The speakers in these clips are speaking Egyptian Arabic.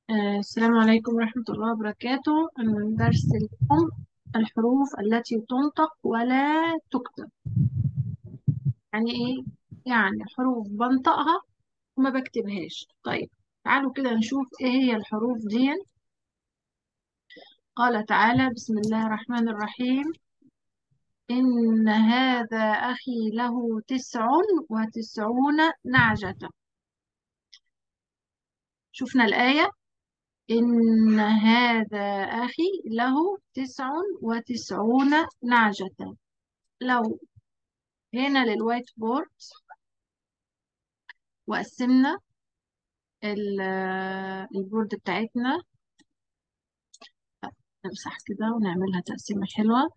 آه، السلام عليكم ورحمة الله وبركاته أنا درس اليوم الحروف التي تنطق ولا تكتب يعني إيه؟ يعني حروف بنطقها وما بكتبهاش طيب تعالوا كده نشوف إيه هي الحروف دي قال تعالى بسم الله الرحمن الرحيم إن هذا أخي له تسع وتسعون نعجة شفنا الآية إن هذا أخي له تسع وتسعون نعجة لو هنا للوايت بورد وقسمنا ال- البورد بتاعتنا نمسح كده ونعملها تقسيمة حلوة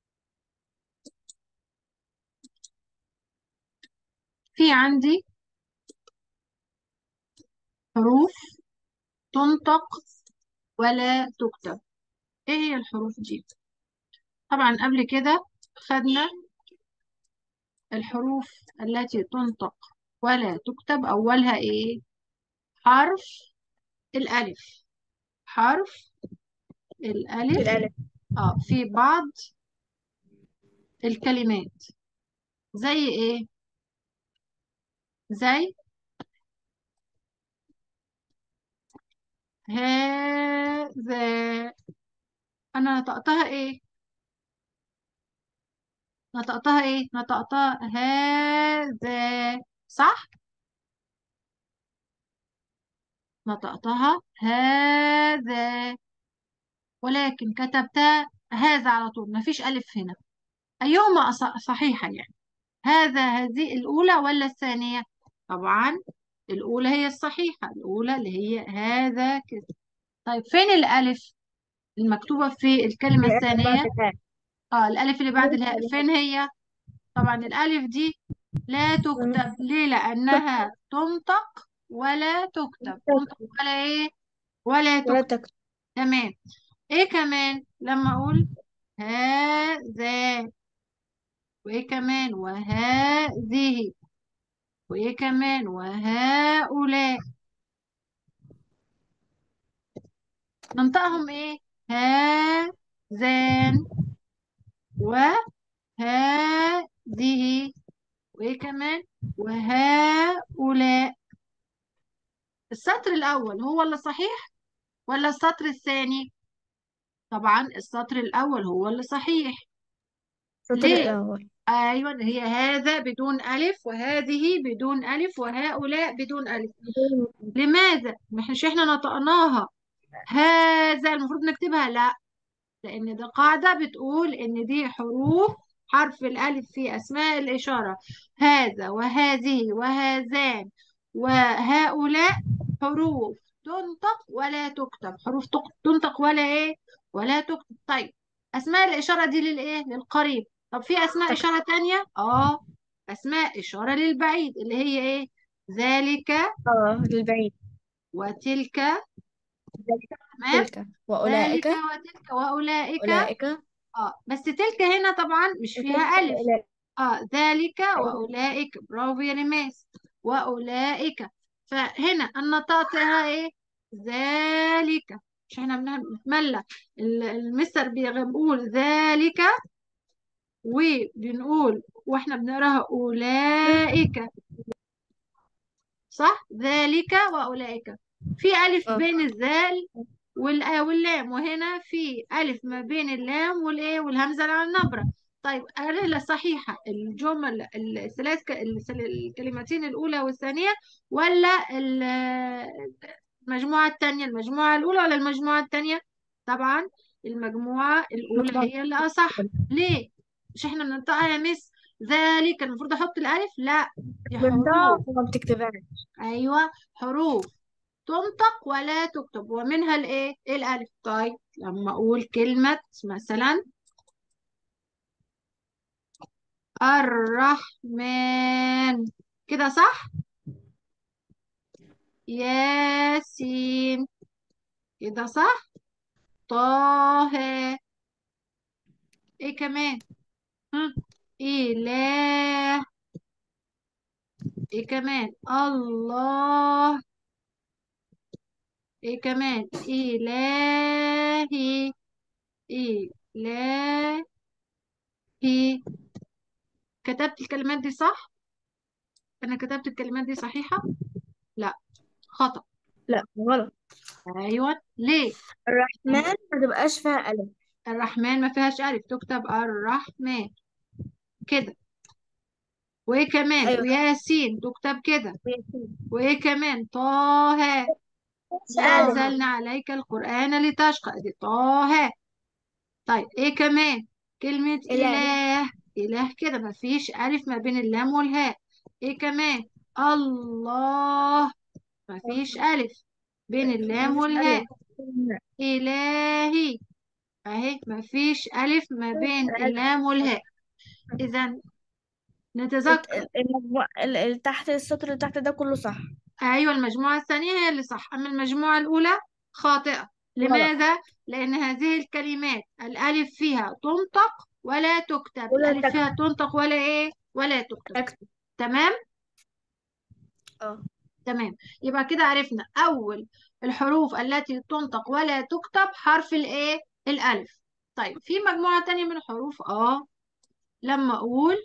في عندي حروف تنطق ولا تكتب ايه هي الحروف دي طبعا قبل كده خدنا الحروف التي تنطق ولا تكتب أولها ايه حرف الألف حرف الألف الألف اه في بعض الكلمات زي ايه زي هذا انا نطقتها ايه نطقتها ايه نطقتها هذا صح نطقتها هذا ولكن كتبتها هذا على طول مفيش ألف هنا أيهما أص- صحيحة يعني هذا هذه الأولى ولا الثانية طبعا الأولى هي الصحيحة الأولى اللي هي هذا كده طيب فين الألف المكتوبة في الكلمة الألف بعد الثانية الهاء اه الألف اللي بعد الهاء فين هي طبعا الألف دي لا تكتب ليه لأنها تنطق ولا تكتب تنطق ولا إيه ولا ولا تكتب تكتب تمام إيه كمان لما أقول هذا وإيه كمان وهذه وإيه كمان وهؤلاء ننطقهم إيه هذان وهذه وإيه كمان وهؤلاء السطر الأول هو اللي صحيح ولا السطر الثاني طبعا السطر الأول هو اللي صحيح السطر ليه الأول أيوة هي هذا بدون ألف وهذه بدون ألف وهؤلاء بدون ألف لماذا مش احنا نطقناها هذا المفروض نكتبها لا لأن ده قاعدة بتقول إن دي حروف حرف الألف في أسماء الإشارة هذا وهذه وهذان وهؤلاء حروف تنطق ولا تكتب حروف تق- تنطق ولا إيه ولا تكتب طيب أسماء الإشارة دي للإيه للقريب طب في أسماء تكتب إشارة تانية آه أسماء إشارة للبعيد اللي هي إيه ذلك اه للبعيد وتلك تمام تلك وأولئك ذلك وتلك وأولئك أولئك اه بس تلك هنا طبعا مش فيها ألف وأولئك اه ذلك أيوة. وأولئك برافو يا رماس وأولئك فهنا النطاقها ايه ذلك مش احنا بنتملى ال- المستر بيقول ذلك وبنقول واحنا بنقراها أولئك صح ذلك وأولئك في ألف اه بين الذال والآ واللام وهنا في ألف ما بين اللام والإيه والهمزة على النبرة طيب أنا صحيحة الجمل الثلاث ك- السل- الكلمتين الأولى والثانية ولا ال- المجموعة الثانية المجموعة الأولى ولا المجموعة الثانية طبعا المجموعة الأولى مجموعة هي اللي أصح ليه مش احنا بننطقها يا مس ذلك المفروض أحط الألف لا دي حروف بنضاف وما بتكتبهاش أيوة حروف تنطق ولا تكتب ومنها الايه الالف طيب لما اقول كلمة مثلا الرحمن كده صح ياسين كده صح طه ايه كمان هم؟ اله ايه كمان الله ايه كمان إلهي إلهي كتبت الكلمات دي صح أنا كتبت الكلمات دي صحيحة لا خطأ لا غلط أيوة ليه الرحمن ما تبقاش فيها ألف الرحمن ما فيهاش ألف تكتب الرحمن كده وإيه كمان أيوة وياسين تكتب كده ياسين. وإيه كمان طه مش ألف نزلنا عليك القرآن لتشقى دي طه طيب إيه كمان كلمة إله إله إله كده ما فيش ألف ما بين اللام والهاء إيه كمان الله ما فيش ألف بين اللام مفيش والهاء ألف إلهي أهي ما فيش ألف ما بين اللام والهاء إذا نتذكر المجموع ال- ال- تحت السطر اللي تحت ده كله صح أيوة المجموعة الثانية هي اللي صح أما المجموعة الأولى خاطئة غلط لماذا؟ لأن هذه الكلمات الألف فيها تنطق ولا تكتب ولا الألف فيها تكتب تنطق ولا إيه؟ ولا تكتب تكتب تمام؟ اه تمام يبقى كده عرفنا أول الحروف التي تنطق ولا تكتب حرف الإيه؟ الألف طيب في مجموعة تانية من الحروف آه لما أقول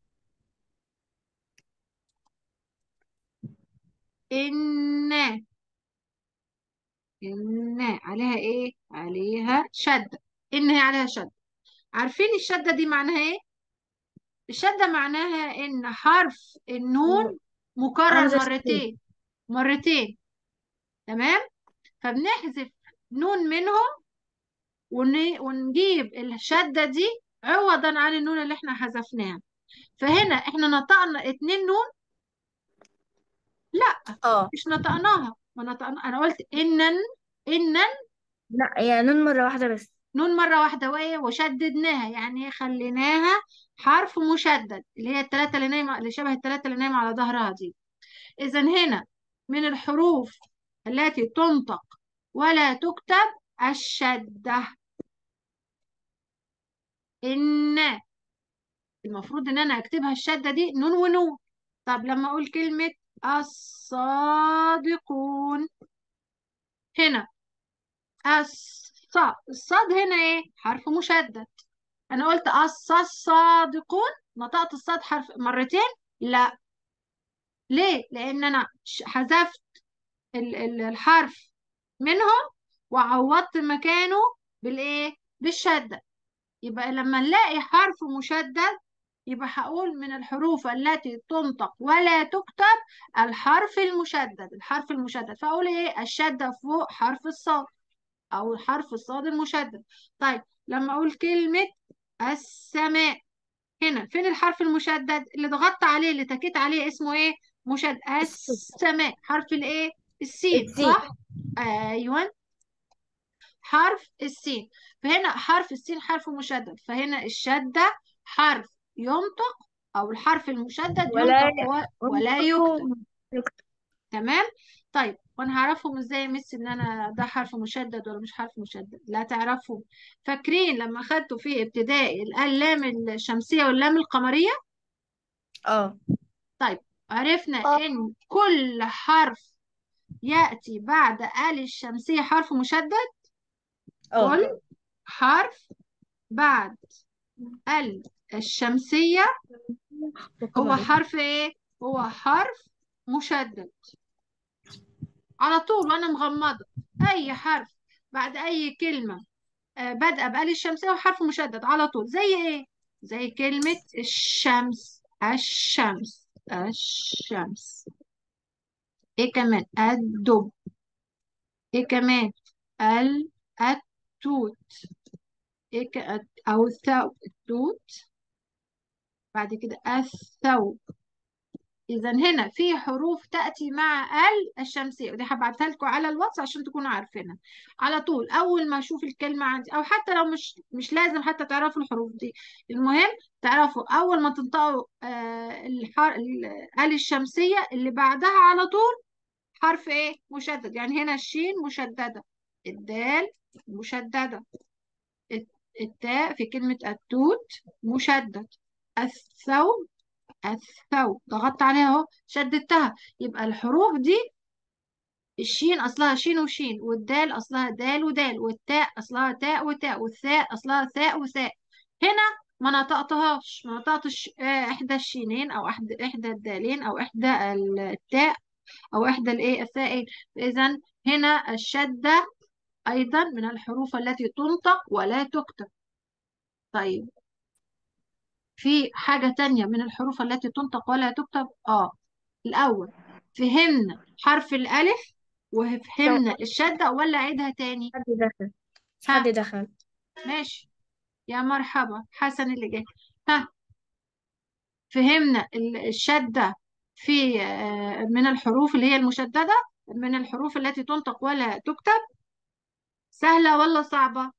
إن إن عليها إيه؟ عليها شدة إن هي عليها شدة عارفين الشدة دي معناها إيه؟ الشدة معناها إن حرف النون مكرر عامل زي السين مرتين مرتين تمام؟ فبنحذف نون منهم ون- ونجيب الشدة دي عوضا عن النون اللي احنا حذفناها فهنا احنا نطقنا اتنين نون لا اه مش نطقناها ما نطقنا انا قلت انن انن لا يعني نون مرة واحدة بس نون مرة واحدة وايه وشددناها يعني خليناها حرف مشدد اللي هي التلاتة اللي نايمة اللي شبه التلاتة اللي نايمة على ظهرها دي إذا هنا من الحروف التي تنطق ولا تكتب الشدة إن المفروض إن أنا أكتبها الشدة دي نون ونون طب لما أقول كلمة الصادقون هنا الصاد الصاد هنا إيه حرف مشدد أنا قلت الص الصادقون نطقت الصاد حرف مرتين لا ليه لأن أنا ش- حذفت ال- ال- الحرف منهم وعوضت مكانه بالايه بالشدة يبقى لما نلاقي حرف مشدد يبقى هقول من الحروف التي تنطق ولا تكتب الحرف المشدد الحرف المشدد فأقول ايه الشدة فوق حرف الصاد أو حرف الصاد المشدد طيب لما أقول كلمة السماء هنا فين الحرف المشدد اللي ضغطت عليه اللي تكيت عليه اسمه ايه مشدد السماء حرف الايه السين السين صح ايوه حرف السين فهنا حرف السين حرف مشدد فهنا الشدة حرف ينطق أو الحرف المشدد ولا ينطق و- ولا يكتب يكتب تمام طيب وانا هعرفهم ازاي يا مس ان انا ده حرف مشدد ولا مش حرف مشدد لا تعرفهم فاكرين لما خدتوا في ابتدائي اللام الشمسية واللام القمرية اه طيب عرفنا اه ان كل حرف يأتي بعد آل الشمسية حرف مشدد اه كل حرف بعد ال الشمسية هو وقمري حرف ايه؟ هو حرف مشدد على طول وانا مغمضة اي حرف بعد اي كلمة آه، بادئة بآل الشمسية هو حرف مشدد على طول زي ايه؟ زي كلمة الشمس الشمس الشمس ايه كمان؟ الدب ايه كمان؟ ال التوت ايه ك... او الثوب التوت بعد كده الثوب إذا هنا في حروف تأتي مع ال الشمسية ودي هبعتها لكم على الواتس عشان تكونوا عارفينها على طول أول ما أشوف الكلمة عندي أو حتى لو مش مش لازم حتى تعرفوا الحروف دي المهم تعرفوا أول ما تنطقوا آه الحر... ال ال الشمسية اللي بعدها على طول حرف إيه مشدد يعني هنا الشين مشددة الدال مشددة الت- التاء في كلمة التوت مشدد الثوب الثوب ضغطت عليها اهو شددتها يبقى الحروف دي الشين أصلها شين وشين والدال أصلها دال ودال والتاء أصلها تاء وتاء والثاء أصلها ثاء وثاء هنا ما نطقتهاش ما نطقتش آه، إحدى الشينين أو إحدى إحدى الدالين أو إحدى التاء أو إحدى الإيه الثائين إذا هنا الشدة أيضا من الحروف التي تنطق ولا تكتب طيب في حاجة تانية من الحروف التي تنطق ولا تكتب آه الأول فهمنا حرف الألف وفهمنا الشدة ولا أعيدها تاني حد دخل ها حد دخل ماشي يا مرحبا حسن اللي جاي ها فهمنا ال- الشدة في آه، من الحروف اللي هي المشددة من الحروف التي تنطق ولا تكتب سهلة ولا صعبة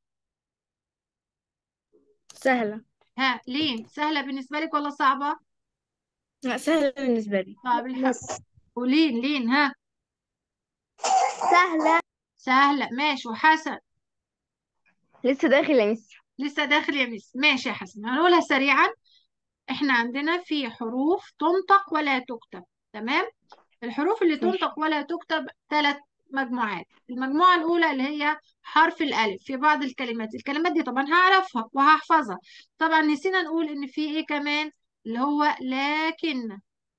سهلة ها لين سهلة بالنسبة لك ولا صعبة لا سهلة بالنسبة لي طيب الحق ولين لين ها سهلة سهلة ماشي وحسن لسه داخل يا مس لسه داخل يا مس ماشي يا حسن هنقولها سريعا احنا عندنا في حروف تنطق ولا تكتب تمام الحروف اللي ماشي تنطق ولا تكتب ثلاث مجموعات المجموعة الأولى اللي هي حرف الألف في بعض الكلمات الكلمات دي طبعا هعرفها وهحفظها طبعا نسينا نقول إن في إيه كمان اللي هو لكن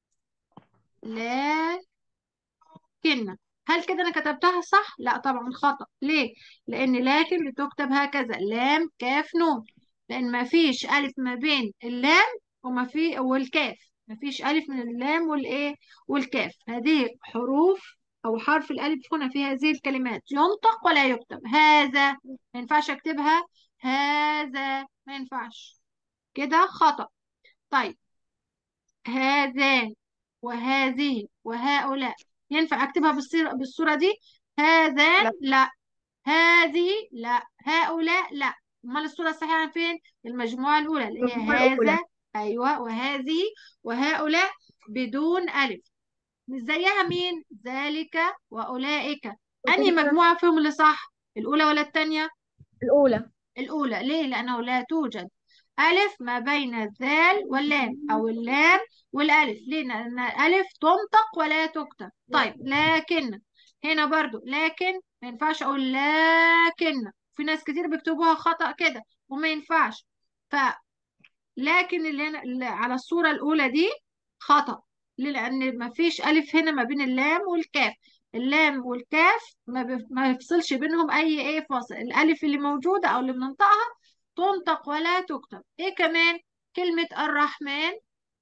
لكن هل كده أنا كتبتها صح؟ لا طبعا خطأ ليه؟ لأن لكن بتكتب هكذا لام كاف نون لأن ما فيش ألف ما بين اللام وما في والكاف ما فيش ألف من اللام والإيه والكاف هذه حروف أو حرف الألف هنا في هذه الكلمات ينطق ولا يكتب هذا ما ينفعش أكتبها هذا ما ينفعش كده خطأ طيب هذان وهذه وهؤلاء ينفع أكتبها بالصورة بالصورة دي هذان لا لا هذه لا هؤلاء لا امال الصورة الصحيحة فين المجموعة الأولى اللي هي المجموعة الأولى هذا أيوة وهذه وهؤلاء بدون ألف مش زيها مين ذلك وأولئك أنهي وتلك مجموعة فيهم اللي صح الأولى ولا التانية الأولى الأولى ليه لأنه لا توجد ألف ما بين الذال واللام أو اللام والألف ليه لأن الألف تنطق ولا تكتب طيب لكن هنا برضو لكن ما ينفعش أقول لكن في ناس كتير بيكتبوها خطأ كده وما ينفعش فلكن اللي هنا اللي على الصورة الأولى دي خطأ ليه؟ لأن ما فيش ألف هنا ما بين اللام والكاف اللام والكاف ما بف- ما يفصلش بينهم أي إيه فاصل الألف اللي موجودة أو اللي بننطقها تنطق ولا تكتب إيه كمان كلمة الرحمن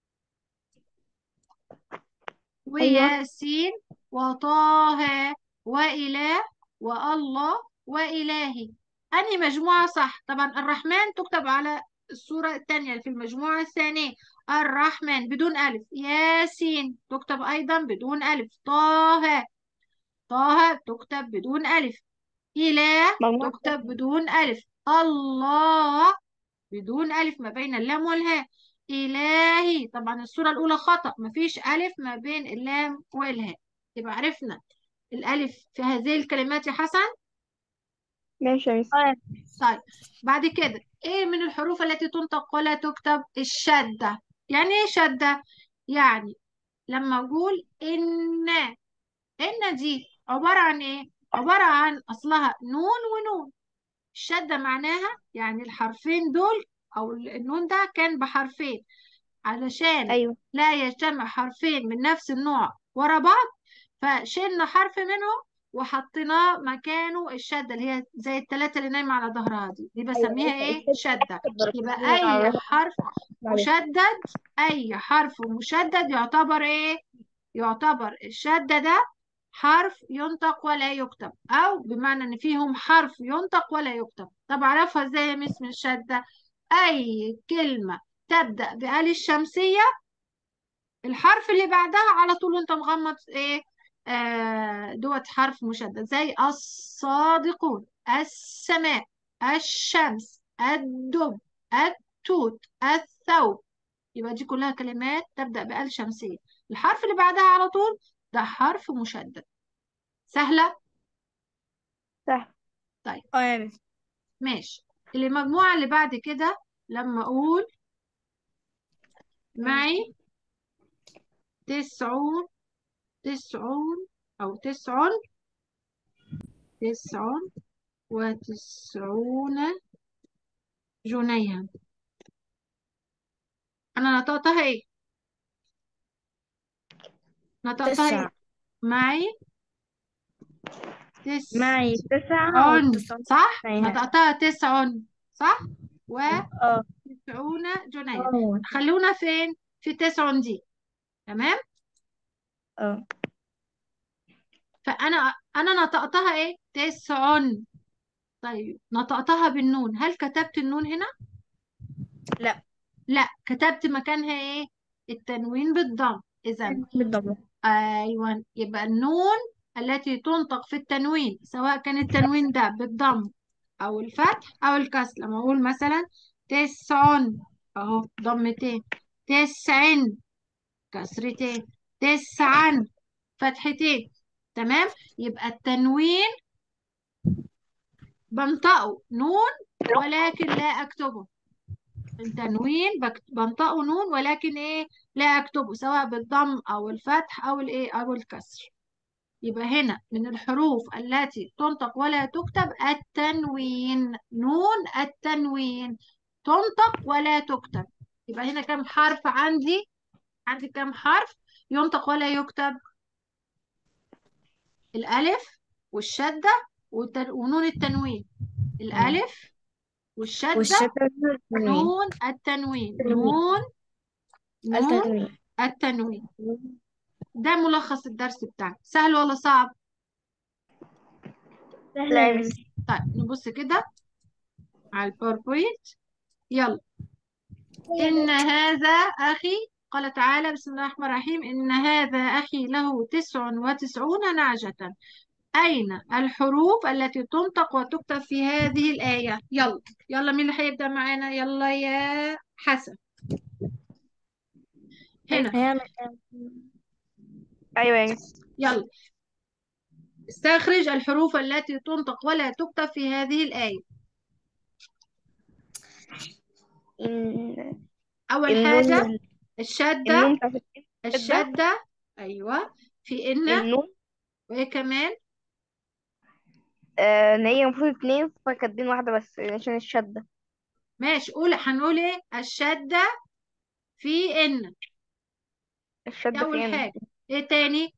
أيوة وياسين وطه وإله والله وإلهي أنهي مجموعة صح طبعا الرحمن تكتب على الصورة الثانية في المجموعة الثانية الرحمن بدون ألف ياسين تكتب أيضا بدون ألف طه طه تكتب بدون ألف إله مجموعة تكتب بدون ألف الله بدون ألف ما بين اللام والهاء إلهي طبعا الصورة الأولى خطأ مفيش ألف ما بين اللام والهاء يبقى عرفنا الألف في هذه الكلمات يا حسن ماشي يا مس طيب بعد كده إيه من الحروف التي تنطق ولا تكتب الشدة يعني إيه شدة يعني لما أقول إن إن دي عبارة عن إيه عبارة عن أصلها نون ونون الشدة معناها يعني الحرفين دول أو النون ده كان بحرفين علشان أيوة لا يجتمع حرفين من نفس النوع ورا بعض فشلنا حرف منهم وحطيناه مكانه الشدة اللي هي زي التلاتة اللي نايمة على ظهرها دي دي بسميها ايه شدة يبقى أي حرف مشدد أي حرف مشدد يعتبر ايه يعتبر الشدة ده حرف ينطق ولا يكتب أو بمعنى إن فيهم حرف ينطق ولا يكتب طب أعرفها إزاي يا مس من الشدة أي كلمة تبدأ بألف الشمسية الحرف اللي بعدها على طول وأنت مغمض إيه آه دوت حرف مشدد زي الصادقون السماء الشمس الدب التوت الثوب يبقى دي كلها كلمات تبدأ بألف شمسية الحرف اللي بعدها على طول ده حرف مشدد سهلة صح طيب اه يا مس ماشي المجموعة اللي بعد كده لما أقول معي تسعون تسعون أو تسع تسع وتسعون جنيها أنا نطقتها إيه؟ نطقتها تسع إيه؟ معي تسع معي تسعة وتسعون صح؟ جنيها نطقتها تسع صح؟ اه وتسعون جنيها اه خلونا فين؟ في تسع دي تمام؟ اه فأنا أنا نطقتها إيه؟ تسع طيب نطقتها بالنون هل كتبت النون هنا؟ لا لا كتبت مكانها إيه؟ التنوين بالضم إذا بالضبط أيوة يبقى النون التي تنطق في التنوين سواء كان التنوين ده بالضم أو الفتح أو الكسر لما أقول مثلا تسع أهو ضمتين تسع كسرتين تسعا فتحتين تمام يبقى التنوين بنطقه نون ولكن لا أكتبه التنوين بك- بنطقه نون ولكن إيه لا أكتبه سواء بالضم أو الفتح أو الإيه أو الكسر يبقى هنا من الحروف التي تنطق ولا تكتب التنوين نون التنوين تنطق ولا تكتب يبقى هنا كم حرف عندي عندي كم حرف ينطق ولا يكتب الألف والشدة والتن... ونون التنوين الألف والشدة والشتاء نون التنوين نون نون التنوين التنوين ده ملخص الدرس بتاعنا سهل ولا صعب؟ لا يا مس طيب نبص كده على الباوربوينت يلا إن هذا أخي قال تعالى بسم الله الرحمن الرحيم إن هذا أخي له تسع وتسعون نعجة أين الحروف التي تنطق وتكتب في هذه الآية يلا يلا مين اللي هيبدأ معانا يلا يا حسن هنا ايوه يا مس يلا استخرج الحروف التي تنطق ولا تكتب في هذه الآية إن- أول النون حاجة وال- الشدة النون بتاعت الشدة الشدة أيوة في إن النون وإيه كمان آه، ان هي المفروض اتنين فكاتبين واحدة بس عشان الشدة ماشي قول هنقول إيه الشدة في إن دي الشدة أول فين حاجة إيه تاني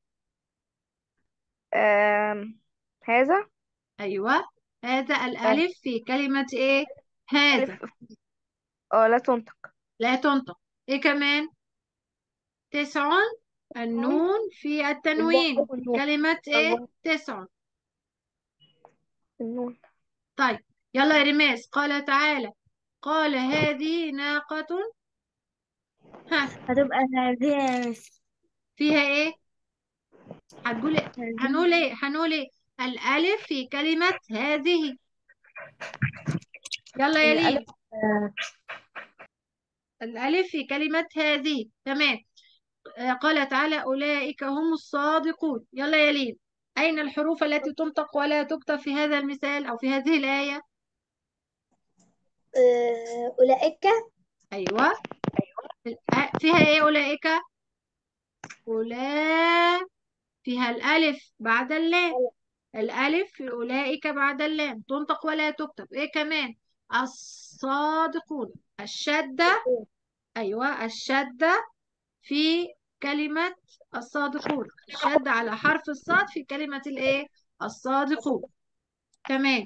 آم، هذا أيوة هذا الألف في كلمة إيه هذا ألف اه لا تنطق لا تنطق إيه كمان تسع النون في التنوين الواو والنون كلمة إيه الواو تسع النون طيب يلا يا رماس قال تعالى قال هذه ناقة ها هتبقى هذه فيها إيه هتقول إيه هنقول إيه هنقول إيه الألف في كلمة هذه يلا يا لين الألف آه، الألف في كلمة هذه تمام آه، قال تعالى أولئك هم الصادقون يلا يا لين أين الحروف التي تنطق ولا تكتب في هذا المثال أو في هذه الآية آه، أولئك أيوة الأ- فيها إيه أولئك أولا فيها الألف بعد اللام الألف في أولئك بعد اللام تنطق ولا تكتب إيه كمان الصادقون الشدة أيوة الشدة في كلمة الصادقون الشدة على حرف الصاد في كلمة الإيه الصادقون تمام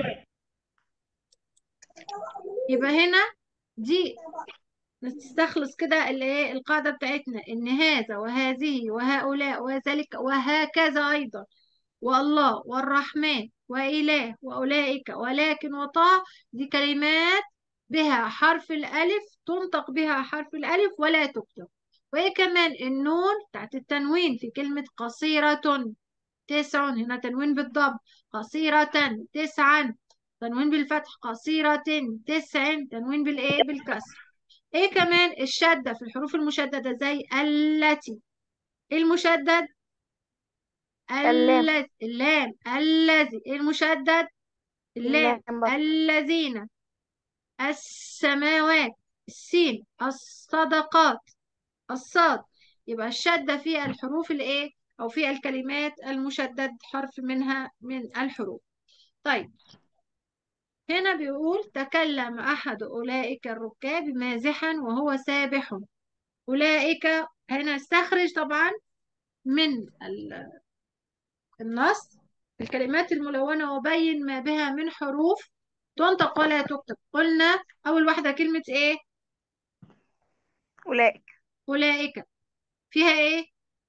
يبقى هنا دي نستخلص كده اللي ايه القاعدة بتاعتنا ان هذا وهذه وهؤلاء وذلك وهكذا ايضا والله والرحمن وإله وأولئك ولكن وطاع دي كلمات بها حرف الألف تنطق بها حرف الألف ولا تكتب وإيه كمان النون بتاعت التنوين في كلمة قصيرة تسع هنا تنوين بالضم قصيرة تسعا تنوين بالفتح قصيرة تسع تنوين بالإيه بالكسر إيه كمان الشدة في الحروف المشددة زي التي المشدد اللام الذي اللام الذي المشدد اللام اللام برضه الذين السماوات السين الصدقات الصاد يبقى الشدة فيها الحروف الايه أو في الكلمات المشدد حرف منها من الحروف طيب هنا بيقول تكلم أحد أولئك الركاب مازحا وهو سابح أولئك هنا استخرج طبعا من ال- النص الكلمات الملونة وبين ما بها من حروف تنطق ولا تكتب قلنا أول واحدة كلمة إيه أولئك أولئك فيها إيه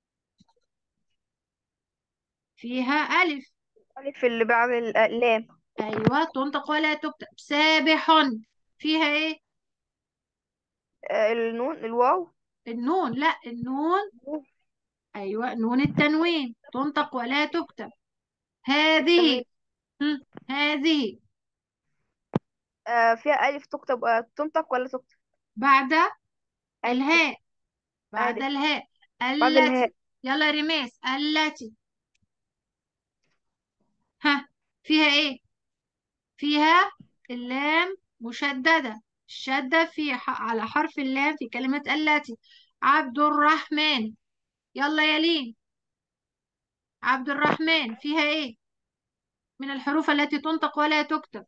فيها ألف الألف اللي بعد اللام أيوة تنطق ولا تكتب سابح فيها إيه آه، النون الواو النون لا النون أيوة نون التنوين تنطق ولا تكتب هذه تمام هم، هذه آه، فيها ألف تكتب آه، تنطق ولا تكتب بعد الهاء بعد عارف الهاء بعد الهاء التي يلا رماس التي ها فيها ايه فيها اللام مشددة الشدة في ح... على حرف اللام في كلمة التي عبد الرحمن يلا يا لين عبد الرحمن فيها ايه من الحروف التي تنطق ولا تكتب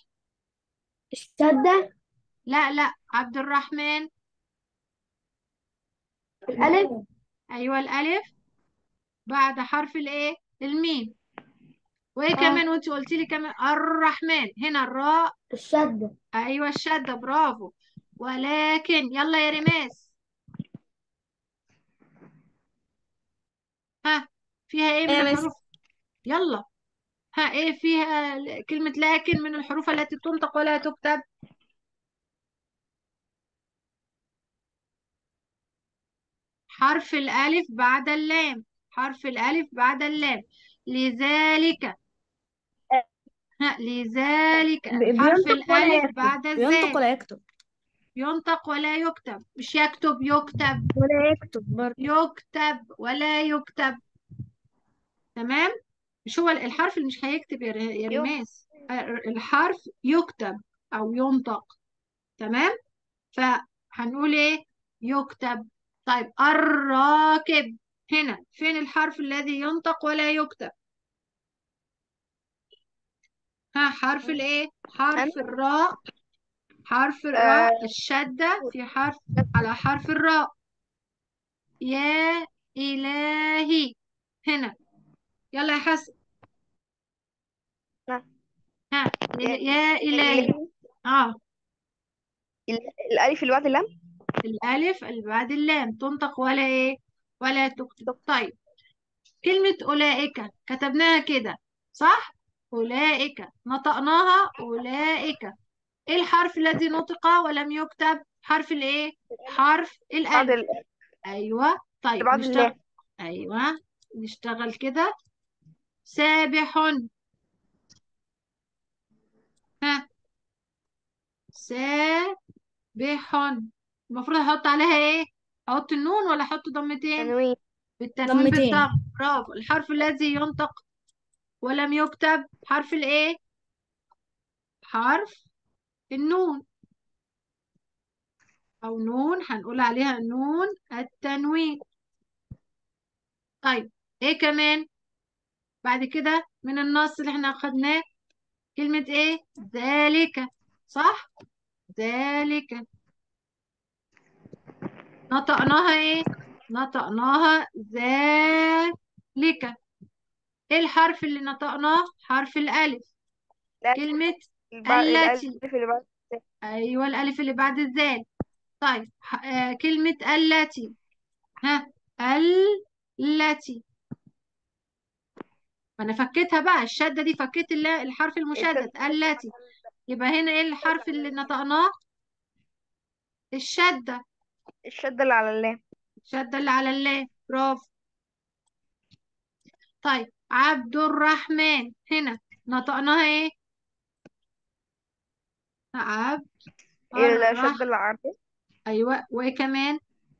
الشدة لا لا عبد الرحمن الألف ايوه الالف بعد حرف الايه الميم وايه آه. كمان وانت قلتي لي كمان الرحمن هنا الراء الشدة ايوه الشدة برافو ولكن يلا يا رماس ها فيها ايه من إيه يا مس؟ الحروف يلا ها ايه فيها كلمة لكن من الحروف التي تنطق ولا تكتب حرف الألف بعد اللام حرف الألف بعد اللام لذلك ها لذلك حرف بينطق ولا الألف يكتب بعد بينطق الزال ولا يكتب ينطق ولا يكتب مش يكتب يكتب ولا يكتب برضه يكتب ولا يكتب تمام مش هو الحرف اللي مش هيكتب يا ر- يا يو. رماس الحرف يكتب أو ينطق تمام فهنقول ايه يكتب طيب الراكب هنا فين الحرف الذي ينطق ولا يكتب ها حرف الايه حرف الراء حرف الراء الشدة في حرف على حرف الراء يا إلهي هنا يلا يا حسن نعم. ها يا إلهي اه ال- الألف اللي بعد اللام الألف اللي بعد اللام تنطق ولا إيه ولا تكتب طيب كلمة أولئك كتبناها كده صح أولئك نطقناها أولئك إيه الحرف الذي نطق ولم يكتب حرف الإيه حرف بعد الألف ال- أيوة طيب بعد نشتغل اللام أيوة نشتغل كده سابح ها سابح المفروض أحط عليها إيه أحط النون ولا أحط ضمتين تنوين بالتنوين ضمتين. بالضم برافو الحرف الذي ينطق ولم يكتب حرف الايه حرف النون او نون هنقول عليها نون التنوين طيب ايه كمان بعد كده من النص اللي احنا اخدناه كلمة ايه ذلك صح ذلك نطقناها ايه نطقناها ذلك ايه الحرف اللي نطقناه حرف الالف لا، كلمة البعد- التي. الألف اللي بعد ايوه الالف اللي بعد الذال طيب ح- آه كلمة التي ها التي انا فكيتها بقى الشدة دي فكيت الل- الحرف المشدد التي يبقى هنا ايه الحرف اللي نطقناه الشدة الشدة اللي على اللام الشدة اللي على اللام برافو طيب عبد الرحمن هنا نطقناها ايه عبد الرح الشدة اللي على اللام ايوه وايه كمان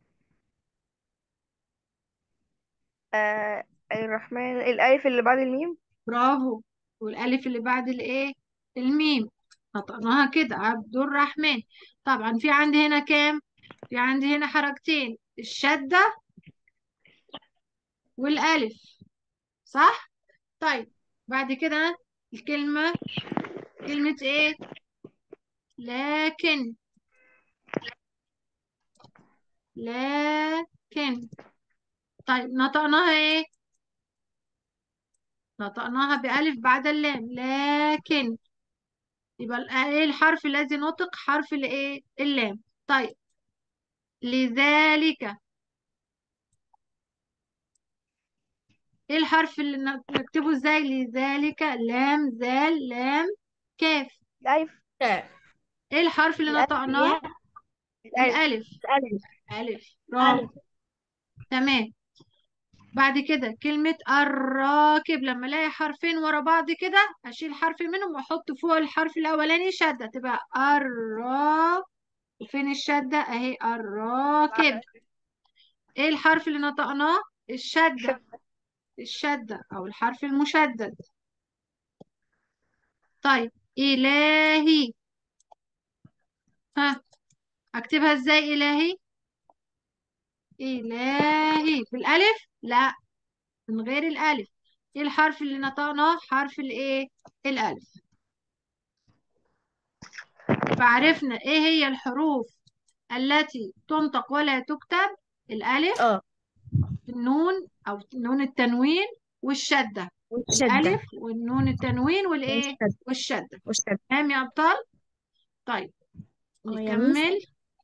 آه الرحمن الألف اللي بعد الميم برافو والالف اللي بعد الايه الميم نطقناها كده عبد الرحمن طبعا في عندي هنا كام في عندي هنا حركتين الشدة والألف صح طيب بعد كده الكلمة كلمة ايه لكن لكن طيب نطقناها ايه نطقناها بألف بعد اللام لكن يبقى ال- ايه الحرف الذي نطق حرف الايه اللام طيب لذلك ايه الحرف اللي ن- نكتبه ازاي لذلك لام ذال لام كاف الألف ايه الحرف اللي الألف نطقناه الألف الألف الألف ألف برافو تمام بعد كده كلمة الراكب لما الاقي حرفين ورا بعض كده اشيل حرف منهم واحط فوق الحرف الاولاني شدة تبقى الرا وفين الشدة اهي الراكب ايه الحرف اللي نطقناه الشدة شدة. الشدة او الحرف المشدد طيب إلهي ها اكتبها ازاي إلهي إلهي بالألف لا من غير الألف ايه الحرف اللي نطقناه حرف الايه الألف فعرفنا ايه هي الحروف التي تنطق ولا تكتب الألف اه النون أو نون التنوين والشدة والشدة الألف والنون التنوين والإيه والشدة والشدة والشدة تمام يا أبطال طيب اه يا ميس. نكمل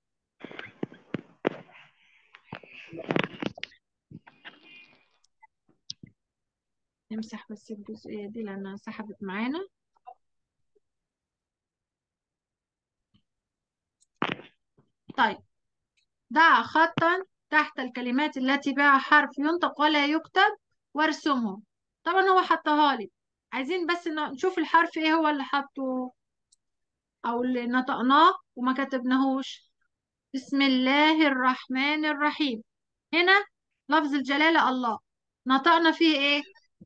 نمسح بس الجزئية دي لأنها سحبت معانا طيب ضع خطا تحت الكلمات التي بها حرف ينطق ولا يكتب وارسمه طبعا هو حطها لي عايزين بس ن- نشوف الحرف ايه هو اللي حطه او اللي نطقناه وما كتبناهوش بسم الله الرحمن الرحيم هنا لفظ الجلالة الله نطقنا فيه ايه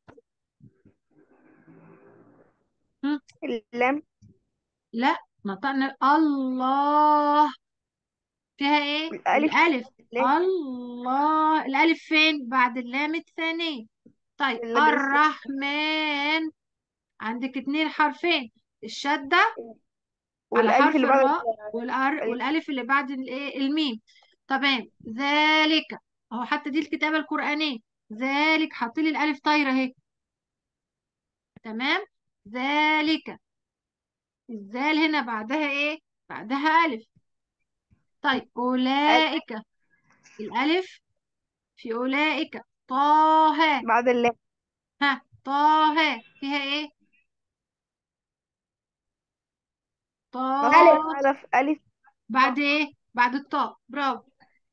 هم؟ اللام لا نطقنا الله فيها ايه الألف الألف اللام الله الألف فين بعد اللام الثانية طيب اللام الثانية. الرحمن عندك اتنين حرفين الشدة على والألف حرف اللي بعد الراء والأر... الألف. والألف اللي بعد الايه الميم تمام ذلك اهو حتى دي الكتابة القرآنية ذلك حط لي الألف طايرة اهي تمام ذلك الذال هنا بعدها ايه بعدها ألف طيب أولئك الألف في أولئك طه بعد اللام ها طه فيها ايه طه ألف ألف بعد ايه بعد الطاء برافو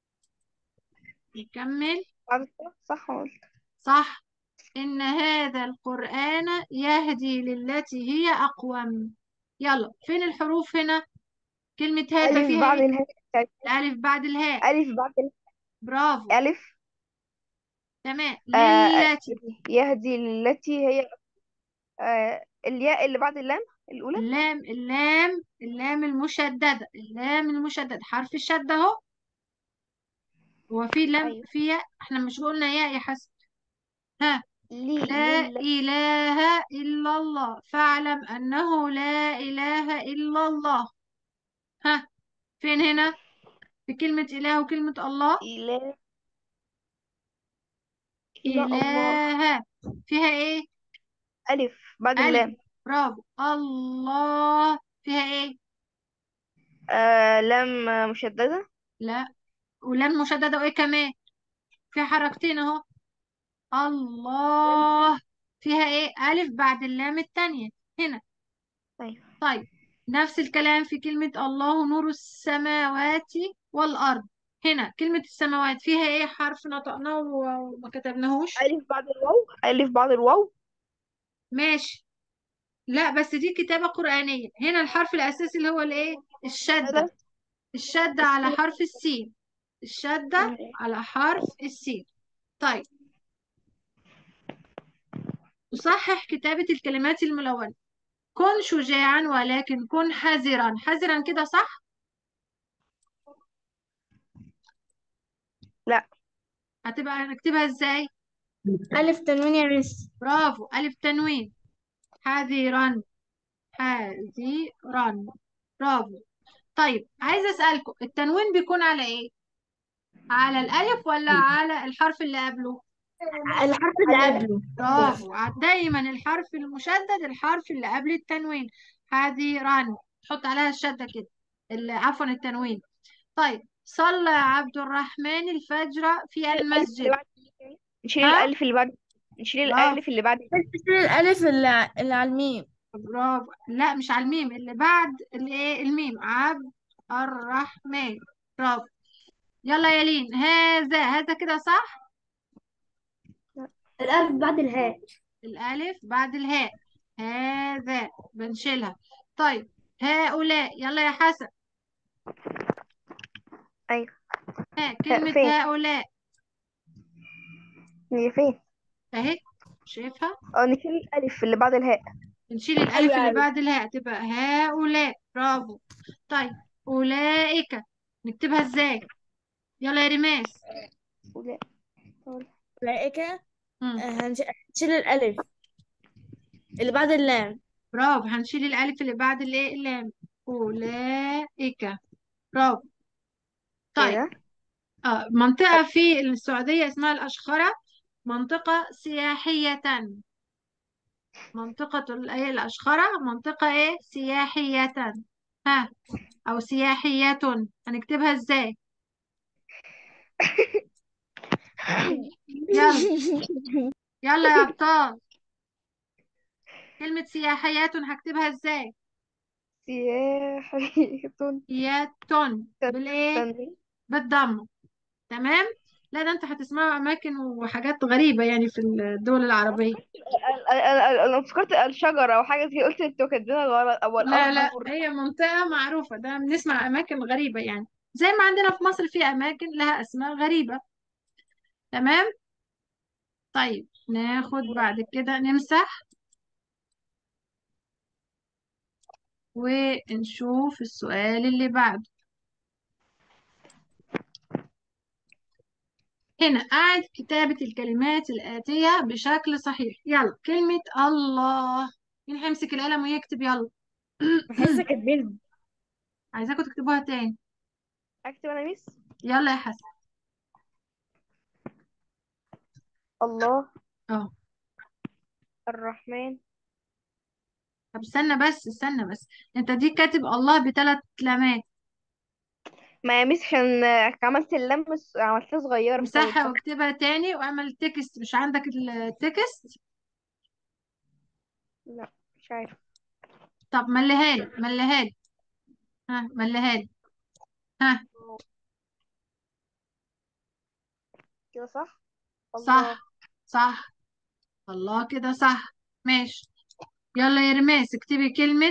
نكمل بعد الطاء صح ولا قلت صح إن هذا القرآن يهدي للتي هي أقوم يلا فين الحروف هنا كلمة هذا ألف فيها بعد ايه الهاء الألف بعد الهاء ألف بعد برافو الألف تمام آه للتي يهدي للتي هي آه الياء اللي بعد اللام الأولى اللام اللام اللام المشددة اللام المشددة حرف الشدة اهو هو في لام أيوه في ياء احنا مش قلنا ياء يا حسن ها لي لا لل إله إلا الله فاعلم أنه لا إله إلا الله ها فين هنا في كلمة إله وكلمة الله إله إلا الله إله فيها إيه ألف بعد ألف اللام برافو الله فيها إيه آه لام مشددة لا ولام مشددة وإيه كمان فيها حركتين أهو الله فيها إيه ألف بعد اللام التانية هنا أيوه طيب نفس الكلام في كلمة الله نور السماوات والأرض هنا كلمة السماوات فيها ايه حرف نطقناه وما كتبناهوش ألف بعد الواو ألف بعد الواو ماشي لا بس دي كتابة قرآنية هنا الحرف الأساسي اللي هو الايه الشدة هذا الشدة على السين. حرف السين الشدة على حرف السين طيب تصحح كتابة الكلمات الملونة كن شجاعا ولكن كن حذرا حذرا كده صح لا هتبقى نكتبها ازاي ألف تنوين يا مس برافو ألف تنوين حذرا حذرا برافو طيب عايزة أسألكم التنوين بيكون على إيه؟ على الألف ولا على الحرف اللي قبله؟ الحرف اللي قبله برافو دايما الحرف المشدد الحرف اللي قبل التنوين حذرا تحط عليها الشدة كده ال- عفوا التنوين طيب صلى عبد الرحمن الفجر في المسجد نشيل ها؟ الألف اللي بعد نشيل برافو. الألف اللي بعد تشيل الألف اللي اللي على الميم برافو لا مش على الميم اللي بعد الايه الميم عبد الرحمن برافو يلا يا لين هذا هذا كده صح الألف بعد الهاء الألف بعد الهاء هذا بنشيلها طيب هؤلاء يلا يا حسن أيوة ها كلمة فين؟ هؤلاء هي فين؟ اهي شايفها اه نشيل الألف اللي بعد الهاء نشيل الألف أيوة، اللي أيوة. بعد الهاء تبقى هؤلاء برافو طيب أولئك نكتبها ازاي يلا يا ريماس ولا أولئك مم. هنش- هنشيل الألف اللي بعد اللام برافو هنشيل الألف اللي بعد الايه اللام أولئك برافو طيب كده آه منطقة في السعودية اسمها الأشخرة منطقة سياحية منطقة ال- ايه الأشخرة منطقة ايه سياحية ها أو سياحية هنكتبها ازاي يلا يلا يا أبطال كلمة سياحية هكتبها ازاي سياحية سياتون بالايه تنوين بالضمة تمام لا ده انت هتسمعوا أماكن وحاجات غريبة يعني في الدول العربية ال- ال- ال- انا افتكرت الشجرة او حاجة زي قلت انتوا كاتبينها غلط او لا لا الأخضر هي منطقة معروفة ده بنسمع أماكن غريبة يعني زي ما عندنا في مصر في أماكن لها أسماء غريبة تمام طيب ناخد بعد كده نمسح ونشوف السؤال اللي بعده هنا أعد كتابة الكلمات الآتية بشكل صحيح يلا كلمة الله مين هيمسك القلم ويكتب يلا حاسة كاتبينها عايزاكم تكتبوها تاني اكتب انا ميس يلا يا حسن الله اه الرحمن طب استنى بس استنى بس انت دي كاتب الله بثلاث لامات ما يا ميس عشان عملت اللم عملتها صغيرة امسحها واكتبها تاني واعمل تكست مش عندك التكست لا مش عارف طب مليها لي مليها لي ها مليها لي ها كده صح الله صح صح الله كده صح ماشي يلا يا رماس اكتبي كلمة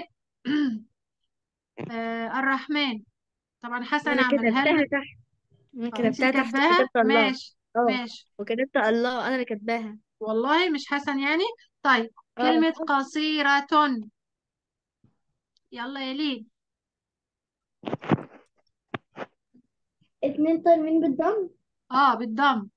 آه الرحمن طبعا حسن أنا عملها كتبتها لنا تحت أنا اه انت كتبتها تحت كاتباها كتبت الله ماشي اه ماشي وكتبت الله أنا اللي كاتباها والله مش حسن يعني طيب اه كلمة قصيرة يلا يا لين اتنين تنوين بالضم اه بالضم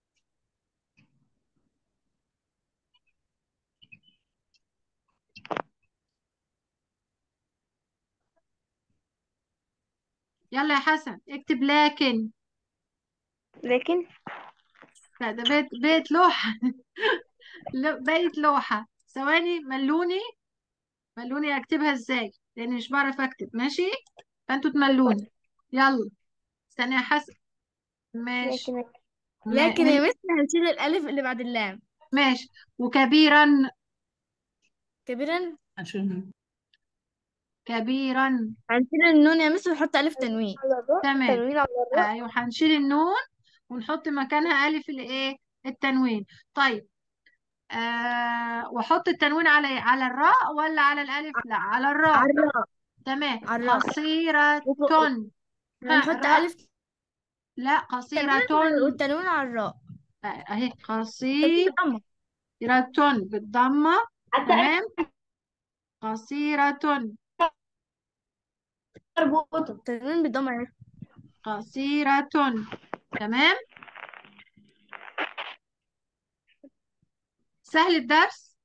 يلا يا حسن اكتب لكن لكن لا ده بيت بيت لوحة لا، بيت لوحة ثواني ملوني ملوني اكتبها ازاي لاني مش بعرف اكتب ماشي فانتوا تملوني يلا استنى يا حسن ماشي لكن ما- لكن يا مس هنشيل الألف اللي بعد اللام ماشي وكبيرا كبيرا كبيرا هنشيل النون يا مس ونحط ألف تنوين على الراء تمام تنوين على الراء ايوه هنشيل النون ونحط مكانها الف الايه التنوين طيب آه واحط التنوين على إيه؟ على الراء ولا على الالف لا على الراء على الراء تمام على الراء. قصيرة وفوق- ها هنحط الراء ألف لا تنوين قصيرة والتنوين على الراء آه، اهي قصيرة بالضمة بالضمة تمام قصيرة مربوطة التنوين بالضمة يا مس. قصيرة تمام سهل الدرس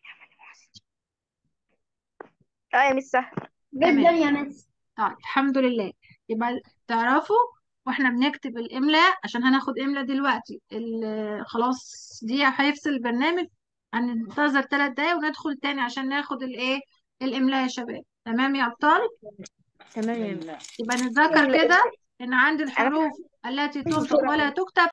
اه يا مس سهل جدا تمام. يا مس طيب الحمد لله يبقى تعرفوا واحنا بنكتب الإملاء عشان هناخد إملاء دلوقتي ال- خلاص دي هيفصل البرنامج هننتظر ثلاث دقايق وندخل تاني عشان ناخد الايه الإملاء يا شباب تمام يا أبطال تمام يا مس يبقى نتذكر كده إن عند الحروف التي تنطق ولا تكتب